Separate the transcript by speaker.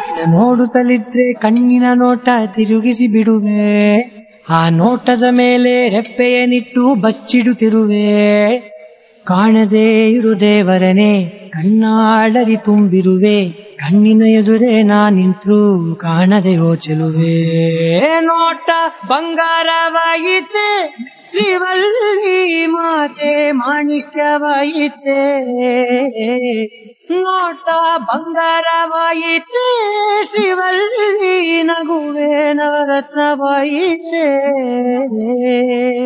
Speaker 1: ನಿನ್ನ ನೋಡುತ್ತಲಿದ್ರೆ ಕಣ್ಣಿನ ನೋಟ ತಿರುಗಿಸಿ ಬಿಡುವೆ ಆ ನೋಟದ ಮೇಲೆ ರೆಪ್ಪೆಯನಿಟ್ಟು ಬಚ್ಚಿಡುತ್ತಿರುವೆ ಕಾಣದೇ ಇರು ದೇವರನೆ ಕಣ್ಣಾಳದಿ ತುಂಬಿರುವೆ ಕಣ್ಣಿನ ಎದುರೇ ನಾ ನಿಂತ್ರು ಕಾಣದೆ ಯೋಚಲುವೆ ನೋಟ ಬಂಗಾರವಾಯಿತೆ ಶ್ರೀವಲ್ಲಿ ಮಾತೆ ಮಾಣಿಕ್ಯವಾಯಿತೆ ನೋಟ ಬಂಗಾರವಾಯಿತೆ ಶ್ರೀವಲ್ಲಿ ನಗುವೆ ನವರತ್ನವಾಯಿತೆ